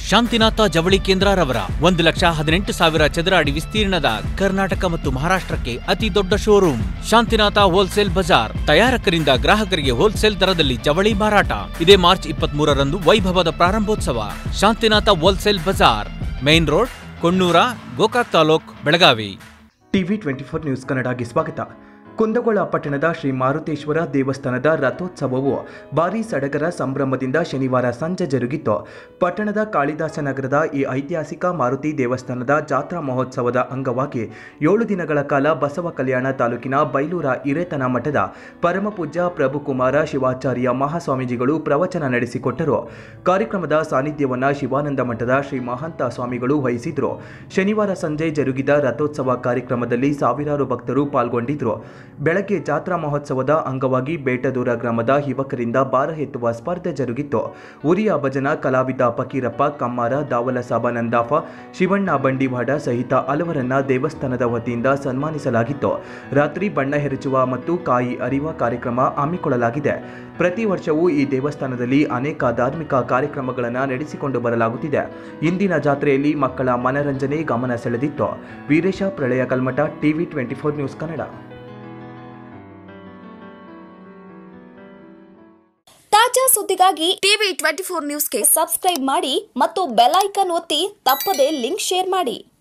ಶಾಂತಿನಾಥ ಜವಳಿ ಕೇಂದ್ರರವರ ಒಂದು ಲಕ್ಷ ಹದಿನೆಂಟು ಸಾವಿರ ಚದರ ಅಡಿ ವಿಸ್ತೀರ್ಣದ ಕರ್ನಾಟಕ ಮತ್ತು ಮಹಾರಾಷ್ಟ್ರಕ್ಕೆ ಅತಿ ದೊಡ್ಡ ಶೋರೂಮ್ ಶಾಂತಿನಾಥ ಹೋಲ್ಸೇಲ್ ಬಜಾರ್ ತಯಾರಕರಿಂದ ಗ್ರಾಹಕರಿಗೆ ಹೋಲ್ಸೇಲ್ ದರದಲ್ಲಿ ಜವಳಿ ಮಾರಾಟ ಇದೇ ಮಾರ್ಚ್ ಇಪ್ಪತ್ಮೂರರಂದು ವೈಭವದ ಪ್ರಾರಂಭೋತ್ಸವ Shantinath wholesale Bazar main road Konnur Gokak taluk Belagavi TV twenty four news ಕನ್ನಡಗೆ ಸ್ವಾಗತ ಕುಂದಗೋಳ ಪಟ್ಟಣದ ಶ್ರೀ ಮಾರುತೇಶ್ವರ ದೇವಸ್ಥಾನದ ರಥೋತ್ಸವವು ಭಾರೀ ಸಡಗರ ಸಂಭ್ರಮದಿಂದ ಶನಿವಾರ ಸಂಜೆ ಜರುಗಿತ್ತು ಪಟ್ಟಣದ ಕಾಳಿದಾಸ ನಗರದ ಈ ಐತಿಹಾಸಿಕ ಮಾರುತಿ ದೇವಸ್ಥಾನದ ಜಾತ್ರಾ ಮಹೋತ್ಸವದ ಅಂಗವಾಗಿ ಏಳು ದಿನಗಳ ಕಾಲ ಬಸವ ಕಲ್ಯಾಣ ತಾಲೂಕಿನ ಬೈಲೂರ ಹಿರೇತನ ಮಠದ ಪರಮಪೂಜ್ಯ ಪ್ರಭುಕುಮಾರ ಶಿವಾಚಾರ್ಯ ಮಹಾಸ್ವಾಮೀಜಿಗಳು ಪ್ರವಚನ ನಡೆಸಿಕೊಟ್ಟರು ಕಾರ್ಯಕ್ರಮದ ಸಾನ್ನಿಧ್ಯವನ್ನ ಶಿವಾನಂದ ಮಠದ ಶ್ರೀ ಮಹಂತ ಸ್ವಾಮಿಗಳು ವಹಿಸಿದ್ರು ಶನಿವಾರ ಸಂಜೆ ಜರುಗಿದ ರಥೋತ್ಸವ ಕಾರ್ಯಕ್ರಮದಲ್ಲಿ ಸಾವಿರಾರು ಭಕ್ತರು ಪಾಲ್ಗೊಂಡಿದ್ರು ಬೆಳಗ್ಗೆ ಜಾತ್ರಾ ಮಹೋತ್ಸವದ ಅಂಗವಾಗಿ ಬೇಟದೂರ ಗ್ರಾಮದ ಯುವಕರಿಂದ ಭಾರ ಎತ್ತುವ ಸ್ಪರ್ಧೆ ಜರುಗಿತ್ತು ಉರಿಯ ಭಜನ ಕಲಾವಿದ ಫಕೀರಪ್ಪ ಕಮ್ಮಾರ ದಾವಲ ಸಾಬ ನಂದಾಫ ಶಿವಣ್ಣ ಬಂಡಿವಾಡ ಸಹಿತ ಹಲವರನ್ನ ದೇವಸ್ಥಾನದ ವತಿಯಿಂದ ಸನ್ಮಾನಿಸಲಾಗಿತ್ತು ರಾತ್ರಿ ಬಣ್ಣ ಎರಚುವ ಮತ್ತು ಕಾಯಿ ಅರಿವ ಕಾರ್ಯಕ್ರಮ ಹಮ್ಮಿಕೊಳ್ಳಲಾಗಿದೆ ಪ್ರತಿ ವರ್ಷವೂ ಈ ದೇವಸ್ಥಾನದಲ್ಲಿ ಅನೇಕ ಧಾರ್ಮಿಕ ಕಾರ್ಯಕ್ರಮಗಳನ್ನು ನಡೆಸಿಕೊಂಡು ಬರಲಾಗುತ್ತಿದೆ ಇಂದಿನ ಜಾತ್ರೆಯಲ್ಲಿ ಮಕ್ಕಳ ಮನರಂಜನೆ ಗಮನ ಸೆಳೆದಿತ್ತು Veeresh Pralaya Kalmath TV twenty four news Kannada ತಾಜಾ ಸುದ್ದಿಗಾಗಿ ಟಿವಿ ಟ್ವೆಂಟಿ ಫೋರ್ ನ್ಯೂಸ್ಗೆ ಸಬ್ಸ್ಕ್ರೈಬ್ ಮಾಡಿ ಮತ್ತು ಬೆಲ್ ಐಕಾನ್ ಒತ್ತಿ ತಪ್ಪದೇ ಲಿಂಕ್ ಶೇರ್ ಮಾಡಿ